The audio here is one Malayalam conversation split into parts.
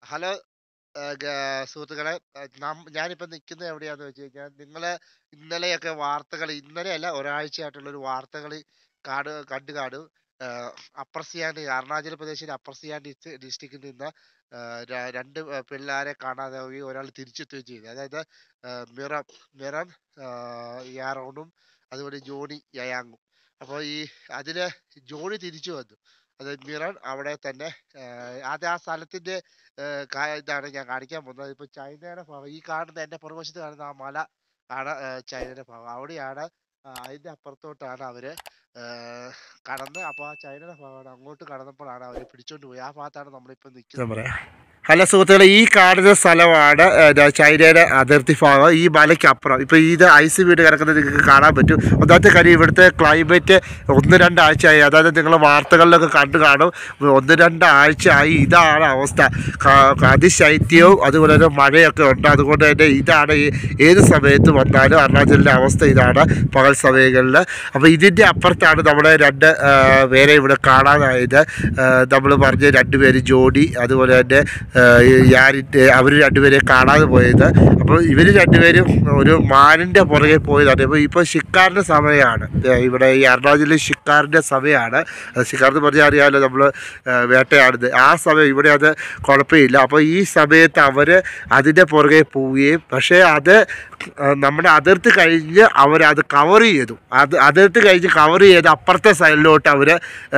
ഹലോ ഏഹ് ഗ- സുഹൃത്തുക്കളെ ഏഹ് നം- ഞാനിപ്പോ നിൽക്കുന്നത് എവിടെയാന്ന് വെച്ച് കഴിഞ്ഞാൽ നിങ്ങള് ഇന്നലെയൊക്കെ വാർത്തകൾ ഇന്നലെയല്ല ഒരാഴ്ചയായിട്ടുള്ള ഒരു വാർത്തകൾ കാട് കണ്ടു കാണും ഏഹ് അപ്പർ സിയാങ് അരുണാചൽ പ്രദേശിലെ അപ്പർ സിയാങ് ഡിസ്ട്രി- ഡിസ്ട്രിക്റ്റിൽ നിന്ന് ഏഹ് ര- രണ്ട് ഏഹ് പിള്ളേരെ കാണാതാവുകയും ഒരാൾ തിരിച്ചെത്തുകയും ചെയ്തു അതായത് ഏഹ് മിറം മിറം ഏഹ് യാറോണും അതുപോലെ ജോണി യയാങ്ങും അപ്പോൾ ഈ അതില് ജോണി തിരിച്ചു വന്നു അത് മിറൺ അവിടെ തന്നെ ഏഹ് അത് ആ സ്ഥലത്തിന്റെ ഏഹ് കാ- ഇതാണ് ഞാൻ കാണിക്കാൻ പോകുന്നത് ഇപ്പൊ ചൈനയുടെ ഭാഗം ഈ കാണുന്ന എന്റെ പുറകുവശത്ത് കാണുന്ന ആ മല ആണ് ഏഹ് ചൈനയുടെ ഭാഗം അവിടെയാണ് ആ, അതിന്റെ അപ്പുറത്തോട്ടാണ് അവര് ഏഹ് കടന്ന് അപ്പൊ ആ ചൈനയുടെ ഭാഗമാണ് അങ്ങോട്ട് കടന്നപ്പോഴാണ് അവരെ പിടിച്ചോണ്ട് പോയി ആ ഭാഗത്താണ് നമ്മളിപ്പോ നിൽക്കുന്നത് പറയാം ഹലോ സുഹൃത്തുക്കളെ ഈ കാണുന്ന സ്ഥലമാണ് ഏഹ്, ദാ ചൈനയുടെ അതിർത്തി ഭാഗം ഈ മലയ്ക്കപ്പുറം ഇപ്പോൾ ഇത് ഐസ് വീട് കിടക്കുന്നത് നിങ്ങൾക്ക് കാണാൻ പറ്റും ഒന്നാമത്തെ കാര്യം ഇവിടുത്തെ ക്ലൈമറ്റ് ഒന്ന് രണ്ടാഴ്ചയായി അതായത് നിങ്ങൾ വാർത്തകളിലൊക്കെ കണ്ടു കാണും ഒന്ന് രണ്ടാഴ്ചയായി ഇതാണ് അവസ്ഥ ക- അതിശൈത്യവും അതുപോലെ തന്നെ മഴയൊക്കെ ഉണ്ട് അതുകൊണ്ട് തന്നെ ഇതാണ് ഈ ഏത് സമയത്ത് വന്നാലും അരുണാചലിൻ്റെ അവസ്ഥ ഇതാണ് പകൽ സമയങ്ങളിൽ അപ്പോൾ ഇതിൻ്റെ അപ്പുറത്താണ് നമ്മുടെ രണ്ട് ആ, പേരെ ഇവിടെ കാണാനായത് നമ്മൾ പറഞ്ഞ രണ്ടുപേര് ജോഡി അതുപോലെ തന്നെ യാരിൻ്റെ അവർ രണ്ടുപേരെ കാണാതെ പോയത് അപ്പോൾ ഇവർ രണ്ടുപേരും ഒരു മാനിൻ്റെ പുറകെ പോയതാണ് ഇപ്പോൾ ഇപ്പോൾ ഷിക്കാറിൻ്റെ സമയമാണ് ഏ, ഇവിടെ ഈ അരുണാചലിൽ ഷിക്കാറിൻ്റെ സമയമാണ് അത് ഷിക്കാർ എന്ന് പറഞ്ഞാൽ അറിയാമല്ലോ നമ്മൾ വേട്ടയാടുന്നത് ആ സമയം ഇവിടെ അത് കുഴപ്പമില്ല അപ്പോൾ ഈ സമയത്ത് അവർ അതിൻ്റെ പുറകെ പോവുകയും പക്ഷേ അത് ആ, നമ്മുടെ അതിർത്തി കഴിഞ്ഞ് അവരത് കവർ ചെയ്തു അത് അതിർത്തി കഴിഞ്ഞ് കവർ ചെയ്ത് അപ്പുറത്തെ സൈഡിലോട്ട് അവർ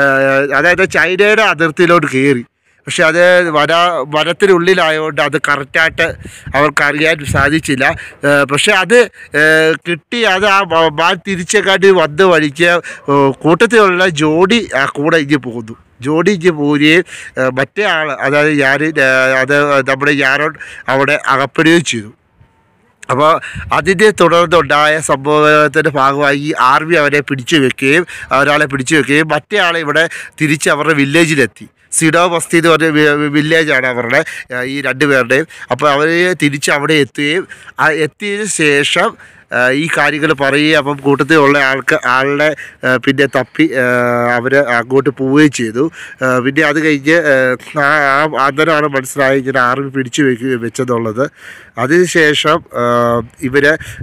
അതായത് ചൈനയുടെ അതിർത്തിയിലോട്ട് കയറി പക്ഷെ അത് വന വനത്തിനുള്ളിലായതുകൊണ്ട് അത് കറക്റ്റായിട്ട് അവർക്ക് അറിയാൻ സാധിച്ചില്ല ഏ, പക്ഷെ അത് ഏ, കിട്ടി അത് ആ മ- മാൻ തിരിച്ചെങ്ങാണ്ട് വന്ന് വഴിക്ക് ഏ, കൂട്ടത്തിലുള്ള ജോഡി ആ കൂടെ ഇങ്ങ് പോകുന്നു ജോഡി ഇങ്ങ് പോവുകയും ഏ, മറ്റേ ആൾ അതായത് ഞാൻ അത് നമ്മുടെ ഞാനോൺ അവിടെ അകപ്പെടുകയും ചെയ്തു അപ്പോൾ അതിനെ തുടർന്നുണ്ടായ സംഭവത്തിൻ്റെ ഭാഗമായി ഈ ആർമി അവരെ പിടിച്ചു വെക്കുകയും ഒരാളെ പിടിച്ചു വെക്കുകയും മറ്റേ ആളെ ഇവിടെ തിരിച്ച് അവരുടെ വില്ലേജിലെത്തി സിഡോ ബസ്തി എന്ന് പറഞ്ഞ വി- വില്ലേജാണ് അവരുടെ ആ, ഈ രണ്ട് പേരുടെയും അപ്പോൾ അവർ തിരിച്ച് അവിടെ എത്തുകയും ആ എത്തിയതിന് ശേഷം ആ, ഈ കാര്യങ്ങൾ പറയുകയും അപ്പം കൂട്ടത്തിലുള്ള ആൾക്ക് ആളുടെ ആ, പിന്നെ തപ്പി അവർ അങ്ങോട്ട് പോവുകയും ചെയ്തു ആ, പിന്നെ അത് കഴിഞ്ഞ് ആ, ആ അന്നേരമാണ് മനസ്സിലായി ഇങ്ങനെ ആർമി പിടിച്ചു വെക്കുക വെച്ചെന്നുള്ളത് അതിനുശേഷം ഇവർ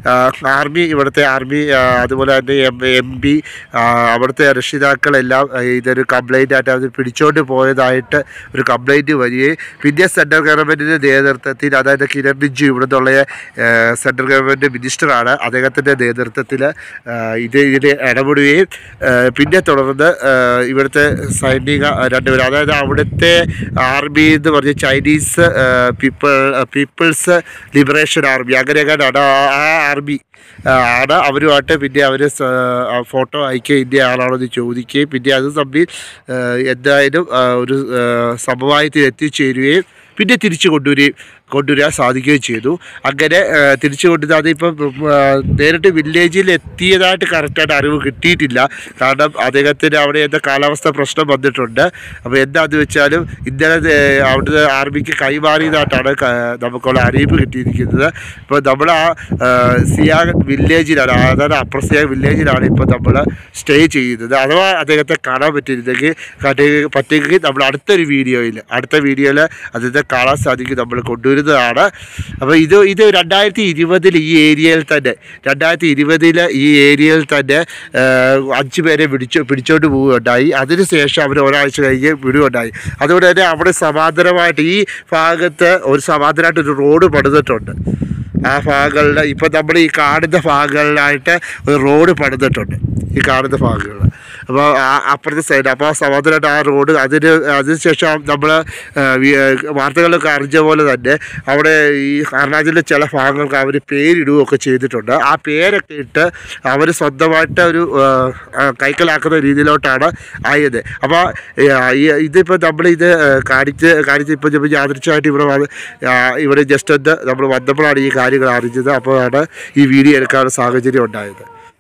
ആർമി ഇവിടുത്തെ ആർമി ആ, അതുപോലെ തന്നെ എം എം പി അവിടുത്തെ രക്ഷിതാക്കളെല്ലാം ആ, ഇതൊരു കംപ്ലൈൻ്റ് ആയിട്ട് അവർ പിടിച്ചോണ്ട് പോയതായിട്ട് ഒരു കംപ്ലൈൻറ്റ് വരികയും പിന്നെ സെൻട്രൽ ഗവൺമെൻറ്റിൻ്റെ നേതൃത്വത്തിൽ അതായത് കിരൺ റിജ്ജു ഇവിടെ നിന്നുള്ള സെൻട്രൽ ഗവൺമെൻറ് മിനിസ്റ്ററാണ് അദ്ദേഹത്തിൻ്റെ നേതൃത്വത്തിൽ ഇത് ഇതിന് ഇടപെടുകയും ആ, പിന്നെ തുടർന്ന് ആ, ഇവിടുത്തെ സൈനിക രണ്ടുപേരും അതായത് അവിടുത്തെ ആർമി എന്ന് പറഞ്ഞ Chinese people people's liberation army അങ്ങനെയൊക്കെയാണ് ആ- ആ ആർമി ആണ് അവരുമായിട്ട് പിന്നെ അവർ ഫോട്ടോ അയക്കുക ഇന്ത്യ ആളാണോ എന്ന് ചോദിക്കുകയും പിന്നെ അത് തമ്മിൽ ആ, എന്തായാലും ആ, ഒരു ആ, സമവായത്തിൽ എത്തിച്ചേരുകയും പിന്നെ തിരിച്ചു കൊണ്ടുവരികയും കൊണ്ടുവരാൻ സാധിക്കുകയും ചെയ്തു അങ്ങനെ ആ, തിരിച്ചു കൊണ്ടുവന്ന് അതിപ്പം ആ, നേരിട്ട് വില്ലേജിൽ എത്തിയതായിട്ട് കറക്റ്റായിട്ട് അറിവ് കിട്ടിയിട്ടില്ല കാരണം അദ്ദേഹത്തിന് അവിടെ എന്താ കാലാവസ്ഥ പ്രശ്നം വന്നിട്ടുണ്ട് അപ്പോൾ എന്താണെന്ന് വെച്ചാലും ഇന്നലെ ദേ അവിടുത്തെ ആർമിക്ക് കൈമാറിയതായിട്ടാണ് ക- നമുക്കുള്ള അറിയിപ്പ് കിട്ടിയിരിക്കുന്നത് ഇപ്പോൾ നമ്മൾ ആ ആ, സിയാങ് വില്ലേജിലാണ് അതായത് അപ്പർ സിയാങ് വില്ലേജിലാണ് ഇപ്പോൾ നമ്മൾ സ്റ്റേ ചെയ്യുന്നത് അഥവാ അദ്ദേഹത്തെ കാണാൻ പറ്റിയിരുന്നെങ്കിൽ കണ്ടി- പറ്റുമെങ്കിൽ നമ്മൾ അടുത്തൊരു വീഡിയോയിൽ അടുത്ത വീഡിയോയിൽ അദ്ദേഹത്തെ കാണാൻ സാധിക്കും നമ്മൾ കൊണ്ടുവരുന്നതാണ് അപ്പോൾ ഇത് ഇത് രണ്ടായിരത്തി ഇരുപതിൽ ഈ ഏരിയയിൽ തന്നെ രണ്ടായിരത്തി ഇരുപതിൽ ഈ ഏരിയയിൽ തന്നെ ആ, അഞ്ച് പേരെ പിടിച്ചു പിടിച്ചോണ്ട് പോവുകയുണ്ടായി അതിനുശേഷം അവർ ഒരാഴ്ച കഴിഞ്ഞ് വിടുകയുണ്ടായി അതുകൊണ്ട് തന്നെ അവിടെ സമാന്തരമായിട്ട് ഈ ഭാഗത്ത് ഒരു സമാന്തരമായിട്ട് ഒരു റോഡ് പണിതിട്ടുണ്ട് ആ ഭാഗങ്ങളിൽ ഇപ്പം നമ്മൾ ഈ കാണുന്ന ഭാഗങ്ങളിലായിട്ട് ഒരു റോഡ് പണിതിട്ടുണ്ട് ഈ കാണുന്ന ഭാഗങ്ങൾ അപ്പോൾ ആ അപ്പുറത്തെ സൈഡ് അപ്പോൾ ആ സമാന്തരമായിട്ട് ആ റോഡ് അതിന് അതിനുശേഷം നമ്മൾ വാർത്തകളൊക്കെ അറിഞ്ഞ പോലെ തന്നെ അവിടെ ഈ അരുണാചലിലെ ചില ഭാഗങ്ങൾക്ക് അവർ പേരിടുകയൊക്കെ ചെയ്തിട്ടുണ്ട് ആ പേരൊക്കെ ഇട്ട് അവർ സ്വന്തമായിട്ട് ഒരു ആ, ആ, കൈക്കലാക്കുന്ന രീതിയിലോട്ടാണ് ആയത് അപ്പോൾ ഇതിപ്പോൾ നമ്മളിത് ആ, കാണിച്ച് കാണിച്ച് ഇപ്പോൾ ഇപ്പോൾ യാദൃച്ഛമായിട്ട് ഇവിടെ വന്ന് ആ, ഇവിടെ ജസ്റ്റ് ഒന്ന് നമ്മൾ വന്നപ്പോഴാണ് ഈ കാര്യങ്ങൾ അറിഞ്ഞത് അപ്പോഴാണ് ഈ വീഡിയോ എടുക്കാനുള്ള സാഹചര്യം ഉണ്ടായത്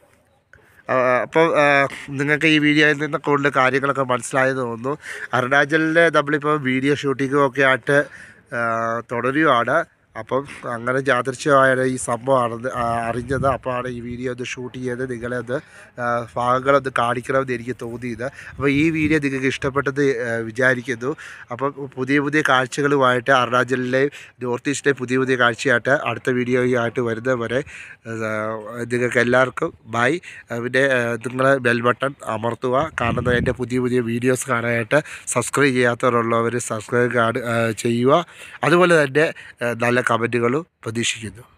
ആ, അപ്പോൾ ആ, നിങ്ങൾക്ക് ഈ വീഡിയോയിൽ നിന്ന് കൂടുതൽ കാര്യങ്ങളൊക്കെ മനസ്സിലായെന്ന് തോന്നുന്നു അരുണാചലിൽ നമ്മളിപ്പോൾ വീഡിയോ ഷൂട്ടിങ്ങും ഒക്കെ ആയിട്ട് ആ, തുടരുകയാണ് അപ്പം അങ്ങനെ യാദൃശ്യമായ ഈ സംഭവമാണെന്ന് ആ, അറിഞ്ഞത് അപ്പോഴാണ് ഈ വീഡിയോ ഒന്ന് ഷൂട്ട് ചെയ്ത് നിങ്ങളെ ഒന്ന് ആ, ഭാഗങ്ങളൊന്ന് കാണിക്കണമെന്ന് എനിക്ക് തോന്നിയത് അപ്പോൾ ഈ വീഡിയോ നിങ്ങൾക്ക് ഇഷ്ടപ്പെട്ടത് ആ, വിചാരിക്കുന്നു അപ്പം പുതിയ പുതിയ കാഴ്ചകളുമായിട്ട് അരുണാചലിലെ നോർത്ത് ഈസ്റ്റിലെ പുതിയ പുതിയ കാഴ്ചയായിട്ട് അടുത്ത വീഡിയോയായിട്ട് വരുന്നവരെ നിങ്ങൾക്ക് എല്ലാവർക്കും ബൈ പിന്നെ നിങ്ങൾ ബെൽ ബട്ടൺ അമർത്തുക കാരണം എൻ്റെ പുതിയ പുതിയ വീഡിയോസ് കാണാനായിട്ട് സബ്സ്ക്രൈബ് ചെയ്യാത്തവരുള്ളവർ സബ്സ്ക്രൈബ് കാർഡ് ചെയ്യുക അതുപോലെ തന്നെ ആ, നല്ല കമൻറ്റുകളും പ്രതീക്ഷിക്കുന്നു